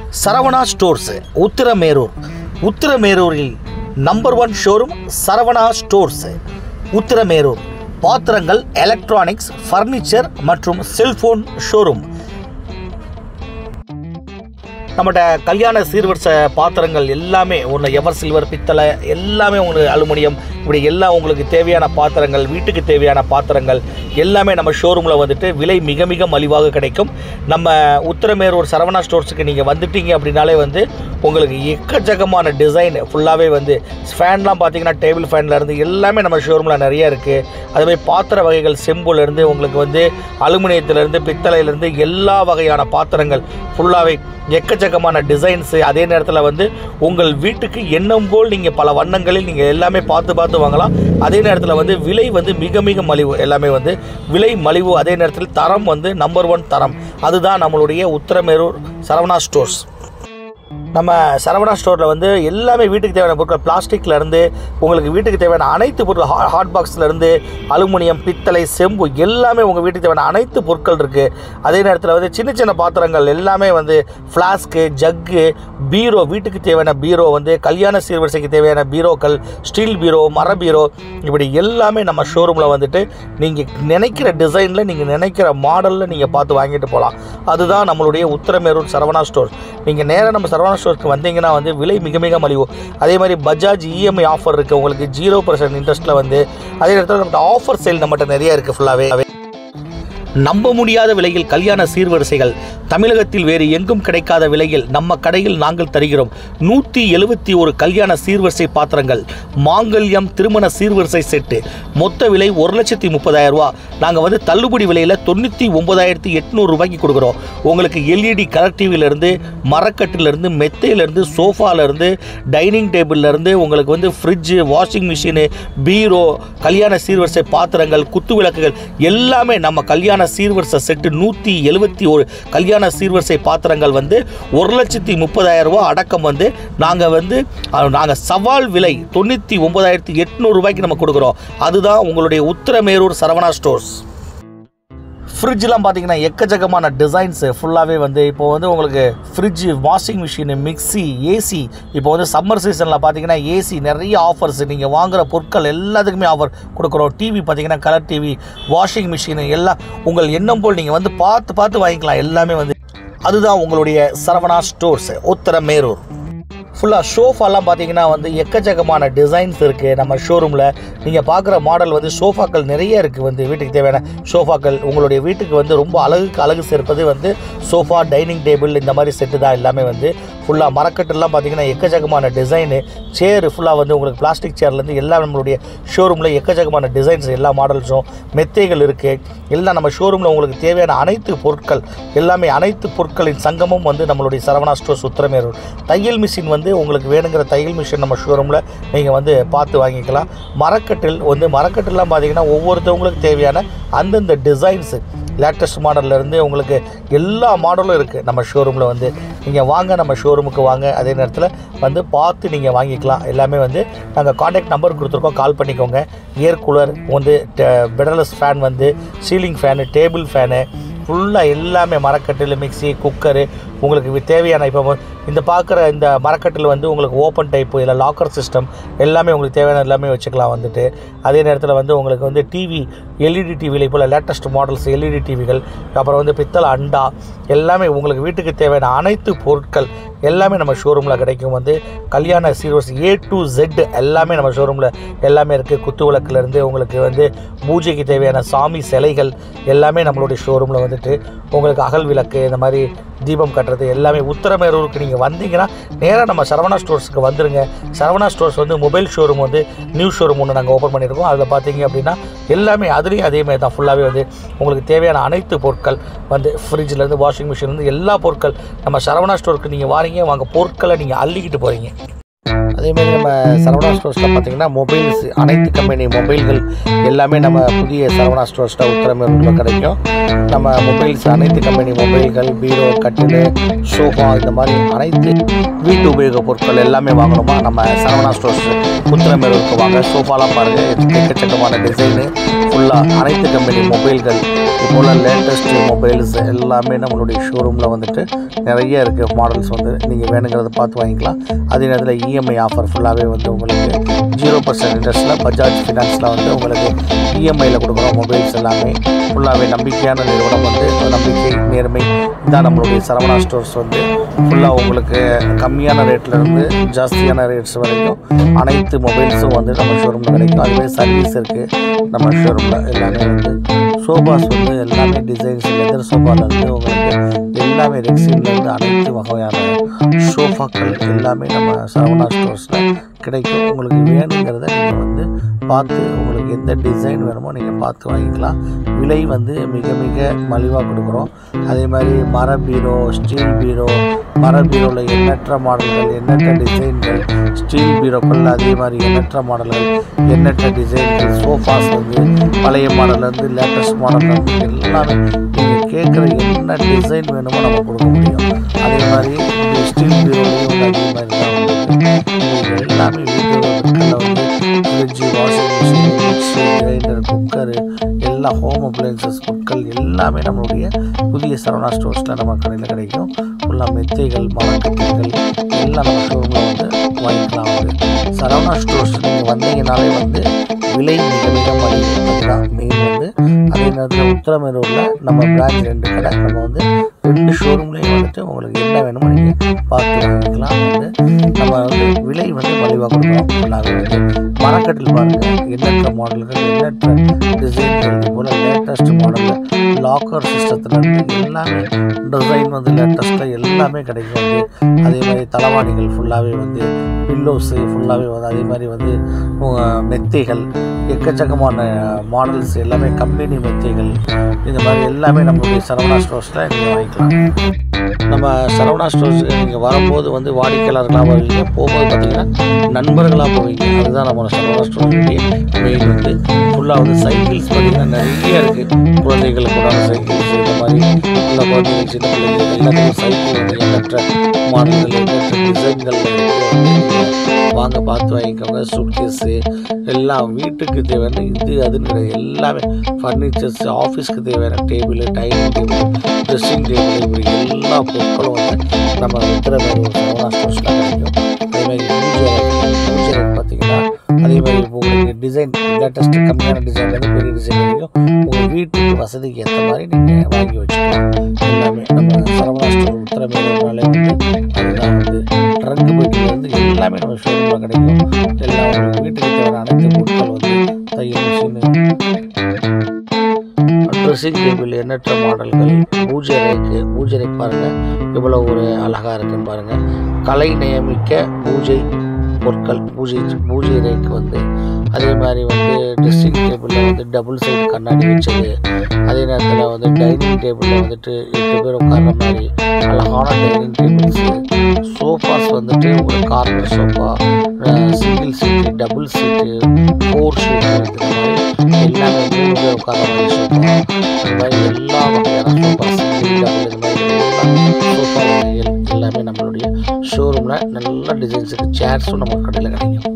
Saravana stores Uthiramerur உத்திரமேரூரில் number one showroom Saravana stores Uthiramerur பாத்திரங்கள் electronics furniture மற்றும் செல்போன் ஷோரூம் நம்மகிட்ட கல்யாண சீர்வரிசை பாத்திரங்கள் எல்லாமே ஒன்று எவர் சில்வர் பித்தளை எல்லாமே உங்களுக்கு அலுமினியம் இப்படி எல்லாம் உங்களுக்கு தேவையான பாத்திரங்கள் வீட்டுக்கு தேவையான பாத்திரங்கள் எல்லாமே நம்ம ஷோரூமில் வந்துட்டு விலை மிக மிக மலிவாக கிடைக்கும் நம்ம உத்தரமேரூர் சரவணா ஸ்டோர்ஸுக்கு நீங்கள் வந்துட்டீங்க அப்படின்னாலே வந்து உங்களுக்கு எக்கச்சக்கமான டிசைன் ஃபுல்லாகவே வந்து ஃபேன்லாம் பார்த்தீங்கன்னா டேபிள் ஃபேன்லேருந்து எல்லாமே நம்ம ஷோரூமில் நிறைய இருக்குது அதுமாதிரி பாத்திர வகைகள் செம்புலேருந்து உங்களுக்கு வந்து அலுமினியத்திலேருந்து பித்தளையிலேருந்து எல்லா வகையான பாத்திரங்கள் ஃபுல்லாகவே எக்கச்சக்கமான டிசைன்ஸு அதே நேரத்தில் வந்து உங்கள் வீட்டுக்கு எண்ணம் போல் நீங்கள் பல வண்ணங்களில் நீங்கள் எல்லாமே பார்த்து பார்த்து வாங்கலாம் அதே நேரத்தில் வந்து விலை வந்து மிக மிக மலிவு எல்லாமே வந்து விலை மலிவு அதே நேரத்தில் தரம் வந்து நம்பர் ஒன் தரம் அதுதான் நம்மளுடைய உத்தரமேரூர் சரவணா ஸ்டோர்ஸ் நம்ம சரவணா ஸ்டோரில் வந்து எல்லாமே வீட்டுக்கு தேவையான பொருட்கள் பிளாஸ்டிக்ல இருந்து உங்களுக்கு வீட்டுக்கு தேவையான அனைத்து பொருட்கள் ஹா ஹாட் பாக்ஸ்ல இருந்து அலுமினியம் பித்தளை செம்பு எல்லாமே உங்கள் வீட்டுக்கு தேவையான அனைத்து பொருட்கள் இருக்குது அதே நேரத்தில் வந்து சின்ன சின்ன பாத்திரங்கள் எல்லாமே வந்து ஃப்ளாஸ்க்கு ஜக்கு பீரோ வீட்டுக்கு தேவையான பீரோ வந்து கல்யாண சீர்வரிசைக்கு தேவையான பீரோக்கள் ஸ்டீல் பீரோ மர பீரோ இப்படி எல்லாமே நம்ம ஷோரூமில் வந்துட்டு நீங்கள் நினைக்கிற டிசைனில் நீங்கள் நினைக்கிற மாடலில் நீங்கள் பார்த்து வாங்கிட்டு போகலாம் அதுதான் நம்மளுடைய உத்தரமேரூர் சரவணா ஸ்டோர் நீங்கள் நேராக நம்ம சரவணா ஸ்டோருக்கு வந்தீங்கன்னா வந்து விலை மிக மிக மலிவு அதே மாதிரி பஜாஜ் இஎம்ஐ ஆஃபர் இருக்குது உங்களுக்கு ஜீரோ பர்சன்ட் இன்ட்ரெஸ்ட்டில் வந்து அதே நேரத்தில் நம்மகிட்ட ஆஃபர் சேல் நம்மகிட்ட நிறைய இருக்குது ஃபுல்லாகவே நம்ப முடியாத விலையில் கல்யாண சீர்வரிசைகள் தமிழகத்தில் வேறு எங்கும் கிடைக்காத விலையில் நம்ம கடையில் நாங்கள் தருகிறோம் நூற்றி எழுபத்தி ஒரு கல்யாண சீர்வரிசை பாத்திரங்கள் மாங்கல்யம் திருமண சீர்வரிசை செட்டு மொத்த விலை ஒரு லட்சத்தி முப்பதாயிரம் ரூபா நாங்கள் வந்து தள்ளுபடி விலையில் தொண்ணூற்றி ஒன்பதாயிரத்தி எட்நூறு ரூபாய்க்கு கொடுக்குறோம் உங்களுக்கு எல்இடி கலர் டிவிலேருந்து மரக்கட்டிலேருந்து மெத்தையிலேருந்து சோஃபாலேருந்து டைனிங் டேபிள்லேருந்து உங்களுக்கு வந்து ஃப்ரிட்ஜு வாஷிங் மிஷினு பீரோ கல்யாண சீர்வரிசை பாத்திரங்கள் குத்து விளக்குகள் எல்லாமே நம்ம கல்யாண சீர்வரிசை செட்டு நூற்றி எழுபத்தி ஒரு கல்யாண சீர்வரிசை பாத்திரங்கள் வந்து ஒரு லட்சத்தி முப்பதாயிரம் ரூபா அடக்கம் வந்து நாங்கள் வந்து நாங்கள் சவால் விலை தொண்ணூற்றி ஒன்பதாயிரத்தி எட்நூறு ரூபாய்க்கு நம்ம கொடுக்குறோம் அதுதான் உங்களுடைய உத்திரமேரூர் சரவணா ஸ்டோர்ஸ் ஃப்ரிட்ஜ்லாம் பார்த்தீங்கன்னா எக்கச்சக்கமான டிசைன்ஸு ஃபுல்லாகவே வந்து இப்போ வந்து உங்களுக்கு fridge washing machine mixie AC இப்போ வந்து சம்மர் சீசனில் பார்த்தீங்கன்னா ஏசி நிறைய ஆஃபர்ஸ் நீங்கள் வாங்குகிற பொருட்கள் எல்லாத்துக்குமே ஆஃபர் கொடுக்குறோம் டிவி பார்த்தீங்கன்னா கலர் டிவி வாஷிங் மிஷினு எல்லாம் உங்கள் எண்ணம் போல் நீங்கள் வந்து பார்த்து பார்த்து வாங்கிக்கலாம் எல்லாமே வந்து அதுதான் உங்களுடைய சரவணா ஸ்டோர்ஸ் உத்தரமேரூர் ஃபுல்லாக ஷோஃபாலாம் பார்த்தீங்கன்னா வந்து எக்கச்சக்கமான டிசைன்ஸ் இருக்குது நம்ம ஷோரூமில் நீங்கள் பார்க்குற மாடல் வந்து சோஃபாக்கள் நிறைய இருக்குது வந்து வீட்டுக்கு தேவையான சோஃபாக்கள் உங்களுடைய வீட்டுக்கு வந்து ரொம்ப அழகுக்கு அழகு சேர்ப்பது வந்து சோஃபா டைனிங் டேபிள் இந்த மாதிரி செட்டு தான் எல்லாமே வந்து ஃபுல்லாக மரக்கட்டுலாம் பார்த்தீங்கன்னா எக்கச்சக்கமான டிசைனு சேர் ஃபுல்லாக வந்து உங்களுக்கு பிளாஸ்டிக் சேர்லேருந்து எல்லாம் நம்மளுடைய ஷோரூமில் எக்கச்சக்கமான டிசைன்ஸ் எல்லா மாடல்ஸும் மெத்தைகள் இருக்குது எல்லாம் நம்ம ஷோரூமில் உங்களுக்கு தேவையான அனைத்து பொருட்கள் எல்லாமே அனைத்து பொருட்களின் சங்கமும் வந்து நம்மளுடைய சரவணா ஸ்டோர்ஸ் உத்திரமேரூர் தையல் மிஷின் வந்து உங்களுக்கு வேணுங்கிற தையல் மிஷின் நம்ம ஷோரூமில் நீங்கள் வந்து பார்த்து வாங்கிக்கலாம் மரக்கட்டில் வந்து மரக்கட்டிலாம் பார்த்தீங்கன்னா ஒவ்வொருத்தவங்களுக்கு தேவையான அந்தந்த டிசைன்ஸு லேட்டஸ்ட் மாடல்லேருந்து உங்களுக்கு எல்லா மாடலும் இருக்குது நம்ம ஷோரூமில் வந்து நீங்கள் வாங்க நம்ம ஷோரூமுக்கு வாங்க அதே நேரத்தில் வந்து பார்த்து நீங்கள் வாங்கிக்கலாம் எல்லாமே வந்து நாங்கள் காண்டாக்ட் நம்பர் கொடுத்துருக்கோம் கால் பண்ணிக்கோங்க ஏர் கூலர் வந்து பெடலஸ் ஃபேன் வந்து சீலிங் ஃபேனு டேபிள் ஃபேனு ஃபுல்லாக எல்லாமே மரக்கட்டில் மிக்ஸி குக்கரு உங்களுக்கு தேவையான இப்போ இந்த பார்க்குற இந்த மரக்கட்டில் வந்து உங்களுக்கு ஓப்பன் டைப்பு இல்லை லாக்கர் சிஸ்டம் எல்லாமே உங்களுக்கு தேவையான எல்லாமே வச்சுக்கலாம் வந்துட்டு அதே நேரத்தில் வந்து உங்களுக்கு வந்து டிவி எல்இடி டிவியில் போல் லேட்டஸ்ட் மாடல்ஸ் எல்இடி டிவிகள் அப்புறம் வந்து பித்தளை அண்டா எல்லாமே உங்களுக்கு வீட்டுக்கு தேவையான அனைத்து பொருட்கள் எல்லாமே நம்ம ஷோரூமில் கிடைக்கும் வந்து கல்யாண சீரோஸ் ஏ டு ஜெட் எல்லாமே நம்ம ஷோரூமில் எல்லாமே இருக்குது குத்து விளக்குலேருந்து உங்களுக்கு வந்து பூஜைக்கு தேவையான சாமி சிலைகள் எல்லாமே நம்மளுடைய ஷோரூமில் வந்துட்டு உங்களுக்கு அகல் விளக்கு இந்த மாதிரி தீபம் கட்டுறது எல்லாமே உத்தரமேரூருக்கு நீங்கள் வந்தீங்கன்னா நேராக நம்ம சரவணா ஸ்டோர்ஸுக்கு வந்துருங்க சரவணா ஸ்டோர்ஸ் வந்து மொபைல் ஷோரூம் வந்து நியூ ஷோரூம் ஒன்று நாங்கள் ஓப்பன் பண்ணியிருக்கோம் அதில் பார்த்தீங்க அப்படின்னா எல்லாமே அதுலேயும் அதே மாதிரி தான் ஃபுல்லாகவே வந்து உங்களுக்கு தேவையான அனைத்து பொருட்கள் வந்து ஃப்ரிட்ஜ்லேருந்து வாஷிங் மிஷின்லேருந்து எல்லா பொருட்கள் நம்ம சரவணா ஸ்டோருக்கு நீங்கள் வாரீங்க வாங்க பொருட்களை நீங்கள் அள்ளிக்கிட்டு போகிறீங்க அதேமாதிரி நம்ம சரவணா ஸ்டோர்ஸில் பார்த்தீங்கன்னா மொபைல்ஸ் அனைத்து கம்பெனி மொபைல்கள் எல்லாமே நம்ம புதிய சரவணா ஸ்டோர்ஸில் உத்தரமேரூரில் கிடைக்கும் நம்ம மொபைல்ஸ் அனைத்து கம்பெனி மொபைல்கள் பீரோ கட்டில் சோஃபா இந்த மாதிரி அனைத்து வீட்டு உபயோக பொருட்கள் எல்லாமே வாங்கணுமா நம்ம சரவணா ஸ்டோர்ஸ் உத்தரமேரூருக்கு வாங்க சோஃபாலாம் பாருங்கள் எக்கச்சக்கமான டிசைனு ஃபுல்லாக அனைத்து கம்பெனி மொபைல்கள் இப்போ லேட்டஸ்ட் மொபைல்ஸ் எல்லாமே நம்மளுடைய ஷோரூமில் வந்துட்டு நிறைய இருக்குது மாடல்ஸ் வந்து நீங்கள் வேணுங்கிறத பார்த்து வாங்கிக்கலாம் அதே நேரத்தில் இஎம்ஐ ஆஃபர் ஃபுல்லாகவே வந்து உங்களுக்கு ஜீரோ பர்சன்ட் இன்ட்ரெஸ்ட்டில் பஜாஜ் ஃபினான்ஸில் வந்து உங்களுக்கு இஎம்ஐயில் கொடுக்குறோம் மொபைல்ஸ் எல்லாமே ஃபுல்லாகவே நம்பிக்கையான நிறுவனம் வந்து நம்பிக்கை நேர்மை இதான் நம்மளுடைய சரவணா ஸ்டோர்ஸ் வந்து ஃபுல்லாக உங்களுக்கு கம்மியான ரேட்ல இருந்து ஜாஸ்தியான ரேட்ஸ் வரைக்கும் அனைத்து மொபைல்ஸும் வந்து நம்ம ஷோரூமில் கிடைக்கும் அதுவே சர்வீஸ் இருக்குது நம்ம ஷோரூமில் எல்லாமே வந்து சோஃபாஸ் வந்து எல்லாமே டிசைன்ஸ் லெதர் சோஃபாலேருந்து உங்களுக்கு எல்லாமே ரெக்ஸின்லேருந்து அனைத்து வகையான சோஃபாக்கள் எல்லாமே நம்ம சரவணா ஸ்டோர்ஸில் கிடைக்கும் உங்களுக்கு வேணுங்கிறத நீங்கள் வந்து பார்த்து உங்களுக்கு எந்த டிசைன் வேணுமோ நீங்கள் பார்த்து வாங்கிக்கலாம் விலை வந்து மிக மிக மலிவாக கொடுக்குறோம் அதே மாதிரி மர பீரோ ஸ்டீல் பீரோ மர பீரோவில் எண்ணற்ற மாடல்கள் எண்ணற்ற டிசைன்கள் ஸ்டீல் பீரோக்கள் அதே மாதிரி எண்ணற்ற மாடல்கள் எண்ணற்ற டிசைன்கள் சோஃபாஸ் வந்து பழைய மாடல்லேருந்து லேட்டஸ்ட் மாடல்லேருந்து எல்லாமே நீங்கள் கேட்குற என்ன டிசைன் வேணுமோ நம்ம கொடுக்க முடியும் அதே மாதிரி ஸ்டீல் பீரோலையும் வந்து அதே மாதிரி தான் உங்களுக்கு உங்களுக்கு எல்லாமே வீட்டு பொருட்களில் வந்து fridge washing machine mixie grinder cooker எல்லா ஹோம் அப்ளையன்சஸ் பொருட்கள் எல்லாமே நம்மளுடைய புதிய சரவணா ஸ்டோர்ஸில் நம்ம கடையில் கிடைக்கும் ஃபுல்லாக மெத்தைகள் மரக்கட்டைகள் எல்லாம் நம்ம ஷோரூமில் வந்து வாங்கிக்கலாம் வந்து சரவணா ஸ்டோர்ஸ் நீங்கள் வந்தீங்கனாலே வந்து விலை மிக மிக மலிவு அதுதான் மெயின் வந்து அதே நேரத்தில் உத்தரமேரூரில் நம்ம பிரான்ச் ரெண்டு கடை நம்ம வந்து ரெண்டு ஷோரூம்லேயும் வந்துட்டு உங்களுக்கு என்ன வேணுமோ நீங்கள் பார்த்து வாங்கிக்கலாம் வந்து நம்ம வந்து விலை வந்து மலிவாக கொடுக்குறோம் ஃபுல்லாகவே வந்து மரக்கட்டில் பாருங்கள் எண்ணற்ற மாடல்கள் எண்ணற்ற டிசைன்கள் இது போல் லேட்டஸ்ட் மாடலில் லாக்கர் சிஸ்டத்துலேருந்து எல்லாமே டிசைன் வந்து லேட்டஸ்ட்டாக எல்லாமே கிடைக்கும் வந்து அதே மாதிரி தலவாணிகள் ஃபுல்லாகவே வந்து பில்லோஸு ஃபுல்லாகவே வந்து அதே மாதிரி வந்து உங்க மெத்தைகள் எக்கச்சக்கமான மாடல்ஸ் எல்லாமே கம்பெனி மெத்தைகள் இந்த மாதிரி எல்லாமே நம்மளுடைய சரவணா ஸ்டோர்ஸில் நீங்கள் வாங்கிக்கலாம் நம்ம சரவணா ஸ்டோர்ஸுக்கு நீங்கள் வரும்போது வந்து வாடிக்கையாளர்களாக வருவீங்க போகும்போது பார்த்தீங்கன்னா நண்பர்களாக போவீங்க அதுதான் நம்ம சரவணா ஸ்டோர்ஸுடைய மெயின் வந்து ஃபுல்லாக வந்து சைக்கிள்ஸ் பார்த்தீங்கன்னா நிறைய இருக்குது குழந்தைகளுக்கு உண்டான சைக்கிள்ஸ் இந்த மாதிரி உள்ள குழந்தைகள் சின்ன பிள்ளைகள் எல்லாத்துக்கும் சைக்கிள் வந்து எண்ணற்ற மாடல்கள் எண்ணற்ற டிசைன்கள் வாங்க பார்த்து வாங்கிக்கோங்க சூட்கேஸு எல்லாம் வீட்டுக்கு தேவையான இது அதுன்னு கிடையாது எல்லாமே ஃபர்னிச்சர்ஸ் ஆஃபீஸ்க்கு தேவையான table dining table dressing table இப்படி எல்லா பொருட்களும் வந்து நம்ம விற்கிற மாதிரி ஒரு சரவணா ஸ்டோர்ஸில் கிடைக்கும் அதே மாதிரி பூஜை பூஜை பார்த்தீங்கன்னா அதே மாதிரி உங்களுக்கு டிசைன் லேட்டஸ்ட் கம்மியான டிசைன்லேருந்து பெரிய டிசைன் வரைக்கும் உங்கள் வீட்டுக்கு வசதிக்கு ஏற்ற மாதிரி நீங்கள் வாங்கி வச்சுக்கலாம் எல்லாமே நம்ம சரவணா ஸ்டோர் உத்தரமேரூர்னாலே வந்து அதுதான் வந்து ட்ரங்க் பெட்டிலேருந்து எல்லாமே நம்ம ஷோரூமில் கிடைக்கும் எல்லாம் உங்களுக்கு வீட்டுக்கு தேவையான அனைத்து பொருட்கள் வந்து தையல் மிஷினு ட்ரெஸ்ஸிங் டேபிள் எண்ணற்ற மாடல்கள் பூஜை ரேக்கு பூஜை ரேக் பாருங்கள் இவ்வளோ ஒரு அழகாக இருக்குன்னு பாருங்கள் கலை நியமிக்க பூஜை பொருட்கள் பூஜை பூஜை ரேக் வந்து அதே மாதிரி வந்து ட்ரெஸ்ஸிங் டேபிளில் வந்து டபுள் சைடு கண்ணாடி வச்சது அதே நேரத்தில் வந்து டைனிங் டேபிளில் வந்துட்டு எட்டு பேர் உட்கார்ற மாதிரி அழகான டைனிங் டேபிள்ஸு சோஃபாஸ் வந்துட்டு ஒரு corner sofa single seat double seat four seat இந்த மாதிரி எல்லாமே மூணு பேர் உட்கார மாதிரி சோஃபா இந்த மாதிரி எல்லா வகையான சோஃபா சிங்கிள் டபுள் இந்த மாதிரி எல்லா சோஃபா வகைகள் எல்லாமே நம்மளுடைய ஷோரூமில் நல்ல டிசைன்ஸுக்கு சேர்ஸும் நம்ம கடையில் கிடைக்கும்